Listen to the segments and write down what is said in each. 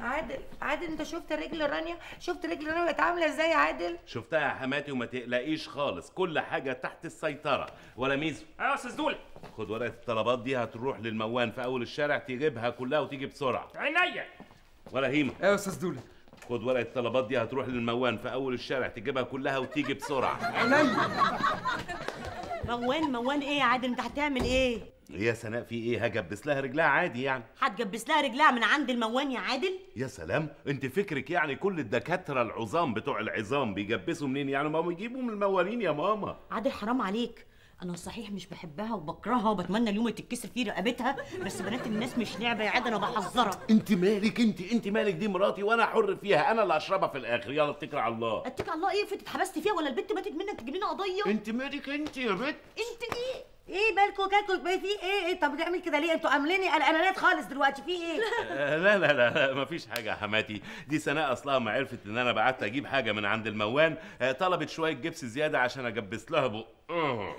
عادل عادل انت شفت رجل رانيا شفت رجل رانيا بقت عامله ازاي يا عادل شفتها يا حماتي وما تقلقيش خالص كل حاجه تحت السيطره ولا ميزو ايوه يا استاذ دوله خد ورقه الطلبات دي هتروح للموان في اول الشارع تجيبها كلها وتيجي بسرعه عينيا ولا هيمه ايوه يا استاذ دوله خد ورقه الطلبات دي هتروح للموان في اول الشارع تجيبها كلها وتيجي بسرعه عينيا موان موان ايه يا عادل انت هتعمل ايه يا سناء في ايه هجبس لها رجلها عادي يعني هتجبس لها رجلها من عند الموان يا عادل يا سلام انت فكرك يعني كل الدكاتره العظام بتوع العظام بيجبسوا منين يعني ما هم يجيبوا من الموالين يا ماما عادل حرام عليك انا صحيح مش بحبها وبكرهها وبتمنى اليوم اللي تتكسر فيه رقبتها بس بنات الناس مش لعبه يا عادل انا بحذرك انت مالك انت انت مالك دي مراتي وانا حر فيها انا اللي اشربها في الاخر يلا اتكل على الله اتكل على الله ايه فاتت اتحبست فيها ولا البنت ماتت منك تجيب لنا قضيه انت مالك انت يا بت انت ايه ايه مالكوا كاكوا في ايه ايه طب بتعمل كده ليه انتوا عامليني قلقانات خالص دلوقتي في ايه آه، لا لا لا, لا مفيش حاجة يا حماتي دي سناء أصلها ما عرفت إن أنا بعت أجيب حاجة من عند الموان آه، طلبت شوية جبس زيادة عشان أجبس لها بق آه.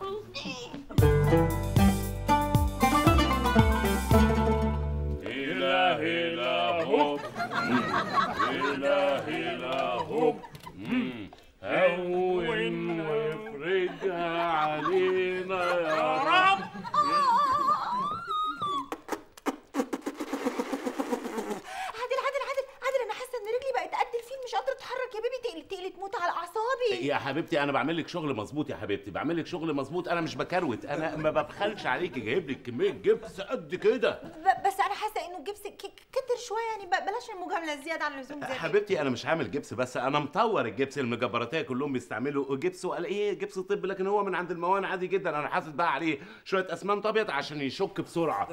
هلا هلا هوب هلا هلا هوب هون وافرجها علينا يا رب عادل عادل عادل عادل انا حاسه ان رجلي بقت قد الفيل مش قادره اتحرك يا بيبي تقلي تقلي تموت على اعصابي يا حبيبتي انا بعمل لك شغل مظبوط يا حبيبتي بعمل لك شغل مظبوط انا مش بكروت انا ما ببخلش عليكي جايب لك كميه جبس قد كده ب- بس انا حاسه انه الجبس ك- كتر شويه يعني ب- بلاش المجامله الزياده عن اللزوم زي حبيبتي انا مش عامل جبس بس انا مطور الجبس المجبراتيه كلهم بيستعملوا جبس وقال ايه جبس طب لكن هو من عند الموان عادي جدا انا حاطط بقى عليه شويه اسمنت ابيض عشان يشك بسرعه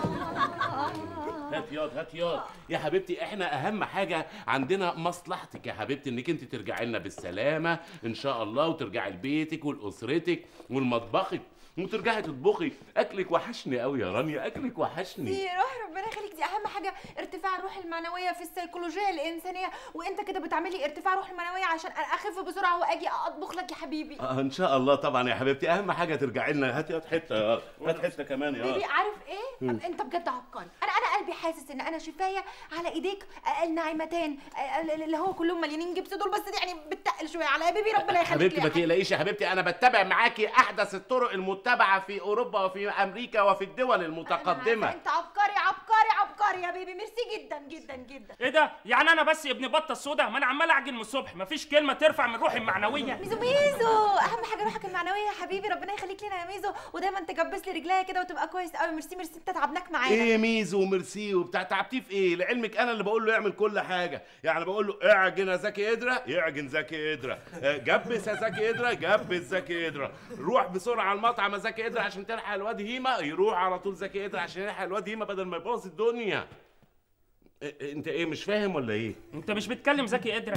هات ياض هات ياض يا حبيبتي احنا اهم حاجه عندنا مصلحتك يا حبيبتي انك انت ترجعي لنا بالسلامه ان شاء الله وترجعي لبيتك ولاسرتك ولمطبخك وترجعي تطبخي اكلك وحشني قوي يا رانيا اكلك وحشني دي روح ربنا يخليك دي اهم حاجه ارتفاع الروح المعنويه في السيكولوجيه الانسانيه وانت كده بتعملي ارتفاع روح المعنويه عشان اخف بسرعه واجي اطبخ لك يا حبيبي آه ان شاء الله طبعا يا حبيبتي اهم حاجه ترجعي لنا هات ياض حته يا هات حته كمان يا بيبي عارف ايه انت بجد عبقري انا انا قلبي حاسس ان انا شفايه على ايديك آه، الناعمتان آه، اللي هو كلهم مليانين جبس دول بس دي يعني بتقل شويه عليا يا بيبي ربنا يخليك حبيبتي لي ما يا حبيبي. تقلقيش يا حبيبتي انا بتبع معاكي احدث الطرق المتبعه في اوروبا وفي امريكا وفي الدول أنا المتقدمه عارفة انت عبقري عبقري عبقري يا بيبي ميرسي جدا جدا جدا ايه ده يعني انا بس ابن بطه السودا ما انا عمال اعجن من الصبح مفيش كلمه ترفع من روحي المعنويه ميزو ميزو اهم حاجه روحك المعنويه يا حبيبي ربنا يخليك لنا يا ميزو ودايما تجبس لي رجليا كده وتبقى كويس قوي ميرسي ميرسي انت تعبناك معانا ايه ميزو وميرسي وبتاع تعبتيه في ايه لعلمك انا اللي بقول له يعمل كل حاجه يعني بقول له اعجن يا زكي قدره يعجن زكي قدره آه، جبس يا زكي قدره جبس زكي قدره روح بسرعه على المطعم يا زكي قدره عشان تلحق الواد هيما يروح على طول زكي قدره عشان يلحق الواد هيما بدل ما يبوظ الدنيا إيه- إيه، انت ايه مش فاهم ولا ايه انت مش بتكلم زكي قدره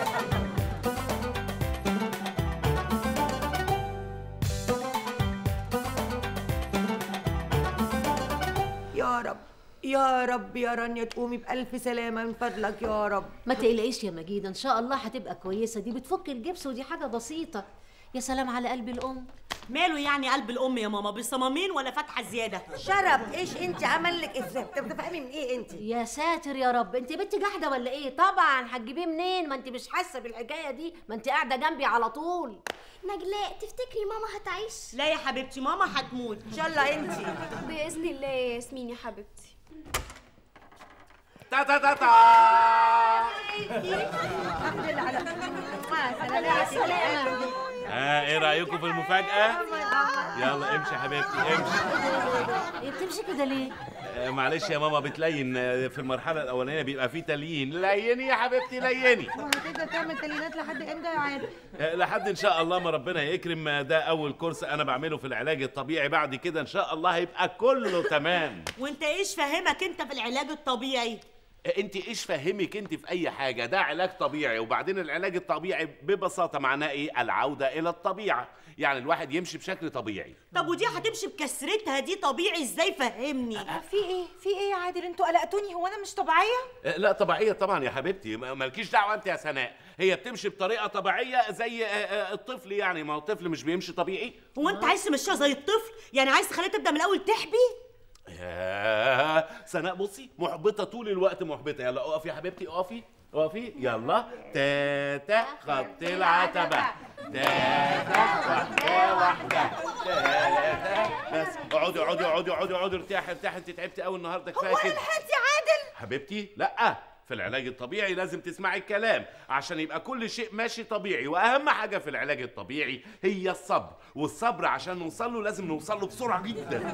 يا رب يا رب يا رانيا تقومي بألف سلامة من فضلك يا رب ما تقلقيش يا مجيدة ان شاء الله هتبقى كويسة دي بتفك الجبس ودي حاجة بسيطة يا سلام على قلب الام ماله يعني قلب الام يا ماما بالصمامين ولا فاتحه زياده شرب ايش انت عمل لك ازاي انت بتفهمي من ايه انت يا ساتر يا رب انت بنت جحده ولا ايه طبعا هتجيبيه منين ما انت مش حاسه بالحكايه دي ما انت قاعده جنبي على طول نجلاء تفتكري ماما هتعيش لا يا حبيبتي ماما هتموت ان شاء الله انت باذن الله يا ياسمين يا حبيبتي تا تا تا تا الحمد لله على سلامة سلامة ها ايه رايكم في المفاجاه يلا امشي يا حبيبتي امشي هي بتمشي كده ليه آه، معلش يا ماما بتلين آه، في المرحله الاولانيه بيبقى فيه تليين ليني يا حبيبتي ليني هتقدر تعمل تلينات لحد امتى يا عادل آه، لحد ان شاء الله ما ربنا يكرم آه، ده اول كورس انا بعمله في العلاج الطبيعي بعد كده ان شاء الله هيبقى كله تمام وانت ايش فاهمك انت في العلاج الطبيعي آه، انت ايش فهمك انت في اي حاجه ده علاج طبيعي وبعدين العلاج الطبيعي ببساطه معناه ايه العوده الى الطبيعه يعني الواحد يمشي بشكل طبيعي طب ودي هتمشي بكسرتها دي طبيعي ازاي فهمني في ايه في ايه يا عادل انتوا قلقتوني هو انا مش طبيعيه آه، لا طبيعيه طبعا يا حبيبتي ما- مالكيش دعوه انت يا سناء هي بتمشي بطريقه طبيعيه زي آه، آه، الطفل يعني ما هو الطفل مش بيمشي طبيعي هو انت عايز تمشيها زي الطفل يعني عايز تخليها تبدا من الاول تحبي ياه سناء بصي محبطه طول الوقت محبطه يلا اقفي يا حبيبتي اقفي اقفي يلا تاتا خط العتبه تاتا واحده واحده تاتا بس اقعدي اقعدي اقعدي اقعدي اقعدي ارتاحي ارتاحي انت تعبتي قوي النهارده كفايه كده لحقت يا عادل حبيبتي لا في العلاج الطبيعي لازم تسمعي الكلام عشان يبقى كل شيء ماشي طبيعي واهم حاجه في العلاج الطبيعي هي الصبر والصبر عشان نوصل له لازم نوصل له بسرعه جدا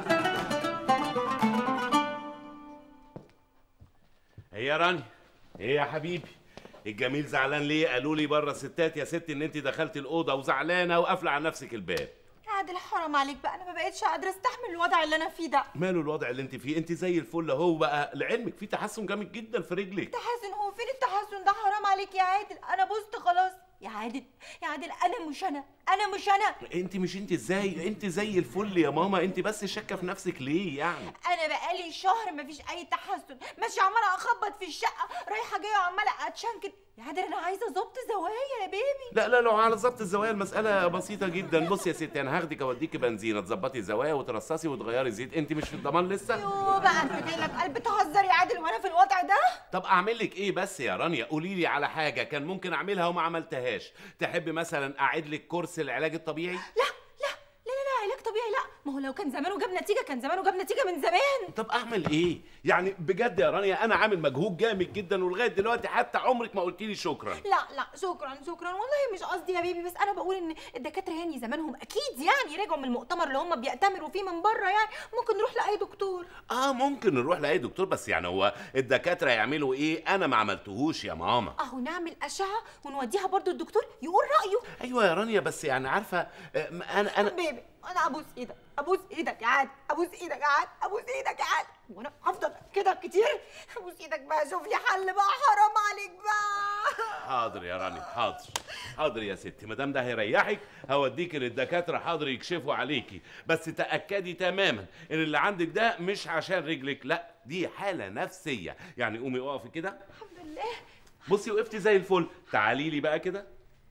ايه يا راني ايه يا حبيبي الجميل زعلان ليه قالوا لي بره ستات يا ست ان انت دخلت الاوضه وزعلانه وقافله على نفسك الباب يا عادل حرام عليك بقى انا ما بقتش قادره استحمل الوضع اللي انا فيه ده ماله الوضع اللي انت فيه انت زي الفل اهو بقى لعلمك في تحسن جامد جدا في رجلك تحسن هو فين التحسن ده حرام عليك يا عادل انا بوست خلاص يا عادل يا عادل انا مش انا انا مش انا انت مش انت ازاي انت زي الفل يا ماما انت بس شاكه في نفسك ليه يعني انا بقالي شهر مفيش اي تحسن ماشي عماله اخبط في الشقه رايحه جايه وعماله اتشنكل يا عادل انا عايزه ظبط زوايا يا بيبي لا لا لو على ظبط الزوايا المسألة بسيطة جدا بص يا ستي أنا هاخدك أوديكي بنزينة تظبطي الزوايا وترصصي وتغيري زيت أنت مش في الضمان لسه؟ يوه بقى انت جاي لك قلب تهزر يا عادل وانا في الوضع ده طب أعمل لك إيه بس يا رانيا قولي لي على حاجة كان ممكن أعملها وما عملتهاش تحبي مثلا أعيد لك كورس العلاج الطبيعي؟ لا لا لا لا لا علاج طبيعي لا ما هو لو كان زمانه جاب نتيجه كان زمانه جاب نتيجه من زمان طب أعمل إيه؟ يعني بجد يا رانيا أنا عامل مجهود جامد جدا ولغاية دلوقتي حتى عمرك ما قلتي لي شكرا لا لا شكرا شكرا والله مش قصدي يا بيبي بس انا بقول ان الدكاتره يعني زمانهم اكيد يعني رجعوا من المؤتمر اللي هم بيأتمروا فيه من بره يعني ممكن نروح لاي دكتور اه ممكن نروح لاي دكتور بس يعني هو الدكاتره يعملوا ايه انا ما عملتهوش يا ماما اهو نعمل اشعه ونوديها برضو الدكتور يقول رايه ايوه يا رانيا بس يعني عارفه آه، انا انا بيبي انا ابوس ايدك ابوس ايدك يا عاد ابوس ايدك يا عاد ابوس ايدك يا عاد وانا هفضل كده كتير ابوس ايدك بقى شوف لي حل بقى حرام عليك بقى حاضر يا رانيا حاضر حاضر يا ستي ما دام ده هيريحك هوديك للدكاتره حاضر يكشفوا عليكي بس تاكدي تماما ان اللي عندك ده مش عشان رجلك لا دي حاله نفسيه يعني قومي اقفي كده الحمد لله بصي وقفتي زي الفل تعالي لي بقى كده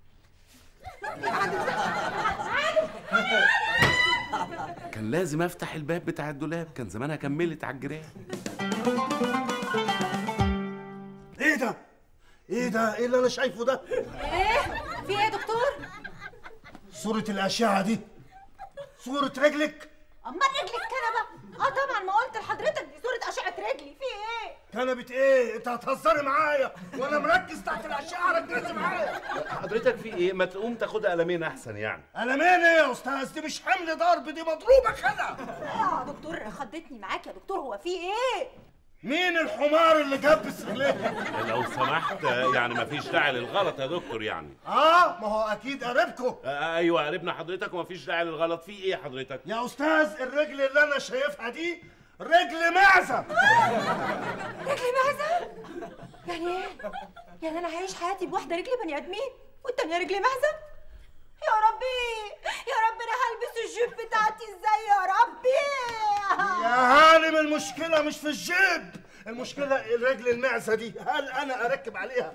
كان لازم افتح الباب بتاع الدولاب كان زمانها كملت على الجيران ايه ده؟ ايه ده؟ ايه اللي انا شايفه ده؟ ايه في ايه يا دكتور صورة الأشعة دي صورة رجلك امال رجلك كنبه اه طبعا ما قلت لحضرتك دي صوره اشعه رجلي في ايه كنبت ايه؟ انت هتهزري معايا وانا مركز تحت الأشعة ركزي معايا حضرتك في ايه ما تقوم تاخد قلمين احسن يعني انا مين ايه يا استاذ؟ دي مش حمل ضرب دي مضروبة خلع يا دكتور خضتني معاك يا دكتور هو في ايه مين الحمار اللي جبس رجليه؟ لو سمحت يعني ما فيش داعي للغلط يا دكتور يعني اه ما هو اكيد قريبكم آه، ايوه قربنا حضرتك وما فيش داعي للغلط في ايه حضرتك يا استاذ الرجل اللي انا شايفها دي رجل معزة رجلي معزه يعني ايه يعني انا هعيش حياتي بواحده رجلي بني ادمين والتانيه رجلي معزه يا ربي يا ربي انا هلبس الجيب بتاعتي ازاي يا ربي يا هانم المشكلة مش في الجيب المشكلة الرجل المعزة دي هل أنا أركب عليها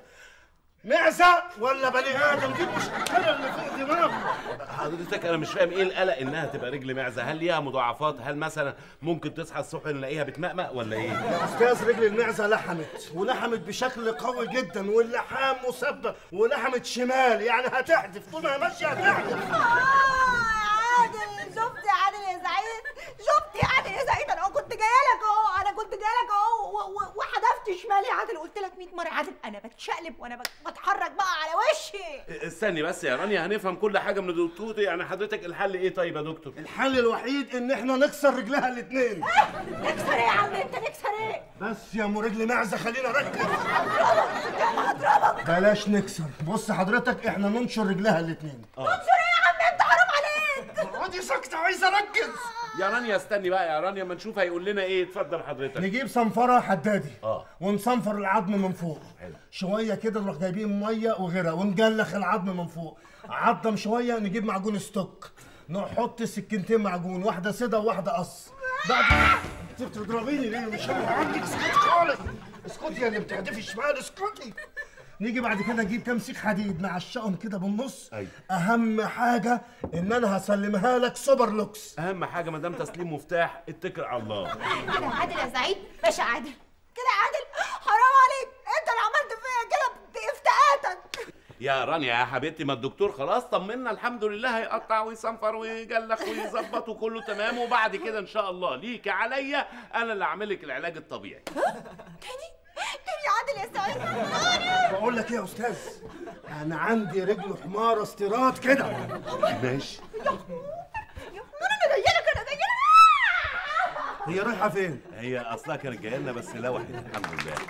معزة ولا بني آدم دي المشكلة اللي في دماغي حضرتك انا مش فاهم ايه القلق انها تبقى رجل معزه هل ليها مضاعفات هل مثلا ممكن تصحى الصبح نلاقيها بتمقمق ولا ايه يا أستاذ رجل المعزة لحمت ولحمت بشكل قوي جدا واللحام مثبت ولحمت شمال يعني هتحدف طول ما هي ماشية هتحدف آه، عادل شفت يا عادل يا سعيد شفت يا عادل يا سعيد انا كنت جايه لك اهو انا كنت جايه لك اهو و- و- وحدفت شمالي يا عادل قلت لك 100 مره يا عادل انا بتشقلب وانا بت- بتحرك بقى على وشي استني بس يا رانيا هنفهم كل حاجه من الدكتور يعني حضرتك الحل ايه طيب يا دكتور الحل الوحيد إن إحنا نكسر رجلها الاتنين نكسر ايه يا عم انت نكسر ايه بس يا ام رجل معزة خلينا نركز يلا هضربك بلاش نكسر بص حضرتك إحنا ننشر رجلها الاتنين تنشر ايه يا عم انت حرام عليك اقعدي ساكتة عايز أركز يا رانيا استني بقى يا رانيا ما نشوف هيقول لنا ايه اتفضل حضرتك نجيب صنفرة حدادي آه. ونصنفر العظم من فوق حلو. شوية كده نروح جايبين مية وغيرها ونجلخ العظم من فوق عضم شوية نجيب معجون ستوك نحط سكينتين معجون واحدة سدا وواحدة قص بعد انت بتضربيني ليه مش انا عندك اسكتي خالص اسكتي يا اللي بتهدفي شمال اسكتي نيجي بعد كده نجيب كام سيخ حديد نعشقهم كده بالنص أيوة. اهم حاجه ان انا هسلمها لك سوبر لوكس اهم حاجه ما دام تسليم مفتاح اتكل على الله كده يا عادل يا سعيد باشا عادل كده يا عادل حرام عليك انت اللي عملت فيا كده بافتئاتك يا رانيا يا حبيبتي ما الدكتور خلاص طمنا الحمد لله هيقطع ويصنفر ويجلخ ويظبط وكله تمام وبعد كده ان شاء الله ليكي عليا انا اللي اعمل لك العلاج الطبيعي تاني تاني يا عادل يا سعيد بقول لك ايه يا استاذ انا عندي رجل حمار استيراد كده ماشي يا حمار انا جايه لك انا جايه لك هي رايحه فين هي اصلها كانت جايه لنا بس لوحت الحمد لله